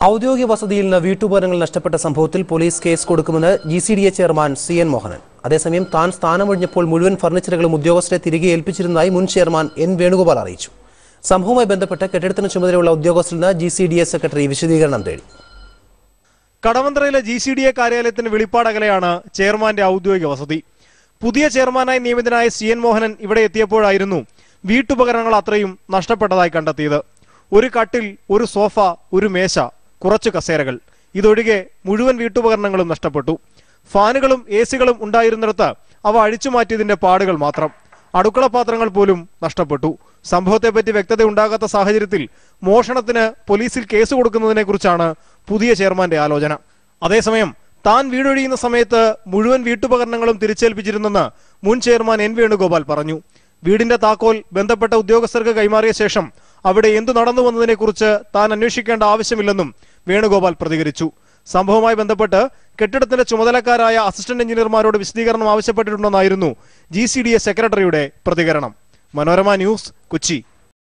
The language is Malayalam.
ഔദ്യോഗിക വസതിയിൽ നിന്ന് വീട്ടുപകരണങ്ങൾ നഷ്ടപ്പെട്ട സംഭവത്തിൽ പോലീസ് കേസ് കൊടുക്കുമെന്ന് G C D A chairman C N Mohanan അതേസമയം താൻ സ്ഥാനമൊഴിഞ്ഞപ്പോൾ മുഴുവൻ ഫർണിച്ചറുകളും ഉദ്യോഗസ്ഥരെ തിരികെ ഏൽപ്പിച്ചിരുന്നതായി മുൻ ചെയർമാൻ എൻ വേണുഗോപാൽ അറിയിച്ചു സംഭവവുമായി ബന്ധപ്പെട്ട് കെട്ടിടത്തിന് ചുമതലയുള്ള ഉദ്യോഗസ്ഥരിൽ നിന്ന് G C D A secretary വിശദീകരണം തേടി കടവന്ത്രയിലെ ജി സി ഡി എ കാര്യാലയത്തിന് വെളിപ്പാടകലെയാണ് ചെയർമാന്റെ ഔദ്യോഗിക വസതി പുതിയ ചെയർമാനായി നിയമിതനായ സി എൻ മോഹനൻ ഇവിടെ എത്തിയപ്പോഴായിരുന്നു വീട്ടുപകരണങ്ങൾ അത്രയും നഷ്ടപ്പെട്ടതായി കണ്ടെത്തിയത് ഒരു കട്ടിൽ ഒരു സോഫ ഒരു മേശ കുറച്ച് കസേരകൾ ഇതൊഴികെ മുഴുവൻ വീട്ടുപകരണങ്ങളും നഷ്ടപ്പെട്ടു ഫാനുകളും എ സികളും ഉണ്ടായിരുന്നിടത്ത് അവ അഴിച്ചുമാറ്റിയതിന്റെ പാടുകൾ മാത്രം അടുക്കള പാത്രങ്ങൾ പോലും നഷ്ടപ്പെട്ടു സംഭവത്തെപ്പറ്റി വ്യക്തത ഉണ്ടാകാത്ത സാഹചര്യത്തിൽ മോഷണത്തിന് പോലീസിൽ കേസ് കൊടുക്കുന്നതിനെ കുറിച്ചാണ് പുതിയ ചെയർമാന്റെ ആലോചന അതേസമയം താൻ വീടൊഴിയുന്ന സമയത്ത് മുഴുവൻ വീട്ടുപകരണങ്ങളും തിരിച്ചേൽപ്പിച്ചിരുന്നെന്ന് മുൻ ചെയർമാൻ എൻ വേണുഗോപാൽ പറഞ്ഞു വീടിന്റെ താക്കോൽ ബന്ധപ്പെട്ട ഉദ്യോഗസ്ഥർക്ക് കൈമാറിയ ശേഷം അവിടെ എന്തു നടന്നുവെന്നതിനെക്കുറിച്ച് താൻ അന്വേഷിക്കേണ്ട ആവശ്യമില്ലെന്നും വേണുഗോപാൽ പ്രതികരിച്ചു സംഭവവുമായി ബന്ധപ്പെട്ട് കെട്ടിടത്തിന്റെ ചുമതലക്കാരായ അസിസ്റ്റന്റ് എഞ്ചിനീയർമാരോട് വിശദീകരണം ആവശ്യപ്പെട്ടിട്ടുണ്ടെന്നായിരുന്നു ജി സി ഡി എ സെക്രട്ടറിയുടെ പ്രതികരണം മനോരമ ന്യൂസ് കൊച്ചി